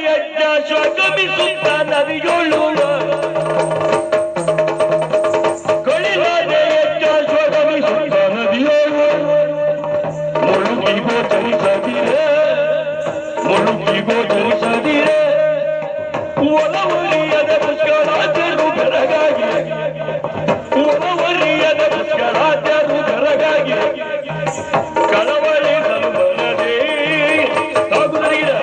ಯಜ್ಞ ಸ್ವಗಮಿಸುತ್ತ ನದಿಯೊಳು ಕಳಿಲಾದೆ ಯಜ್ಞ ಸ್ವಗಮಿಸುತ್ತ ನದಿಯೊಳು ಮುಳುಗಿ ಗೋಚರಿಸದಿರೆ ಮುಳುಗಿ ಗೋಚರಿಸದಿರೆ ಒಲವರಿಯದ ಪುಷ್ಕರಾಜರು ಬೆರಗಾಗಿ ಒಲವರಿಯದ ಪುಷ್ಕರಾಜರು ಬೆರಗಾಗಿ ಕಳವಳಿಸಲು ಬರದೆ ಸಾಗುತ್ತಲಿದೆ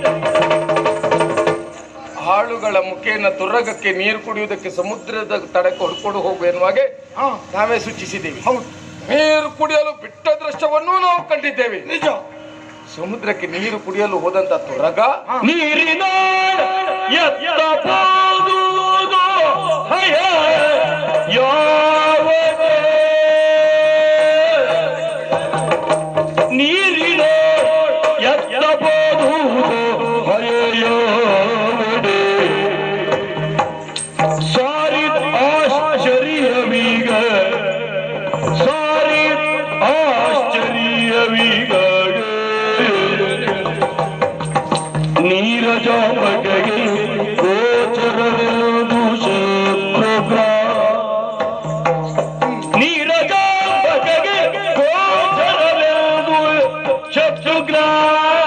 ಹಾಳುಗಳ ಮುಖೇನ ತುರ್ರಗಕ್ಕೆ ನೀರು ಕುಡಿಯುವುದಕ್ಕೆ ಸಮುದ್ರದ ತಡಕ್ಕೆ ಹೊಡ್ಕೊಂಡು ಹೋಗು ಎನ್ನುವಾಗೆ ಹಾ ನಾವೇ ಸೂಚಿಸಿದ್ದೇವೆ ಹೌದು ನೀರು ಕುಡಿಯಲು ಬಿಟ್ಟ ದೃಶ್ಯವನ್ನೂ ನಾವು ಕಂಡಿದ್ದೇವೆ ನಿಜ ಸಮುದ್ರಕ್ಕೆ ನೀರು ಕುಡಿಯಲು ಹೋದಂತ ತುರಗ ನೀರಿನ ಎತ್ತಬಹುದು ಹಯ ಯಾವನೇ ನೀರಿನ ಎತ್ತಬಹುದು ಹಯಯಾವನೇ ಸಾರಿ ಆಶ್ಚರ್ಯವೀಗ ಸಾರಿ ಆಶ್ಚರ್ಯವೀಗ ನೀರಜ ಬಗೆಗೆ ಗೋಚರವೆಂದು ಶತ್ರುಗ್ರ ನೀರಜ ಬಗೆಗೆ ಗೋಚರವೆಂದು ಶತ್ರುಗ್ರ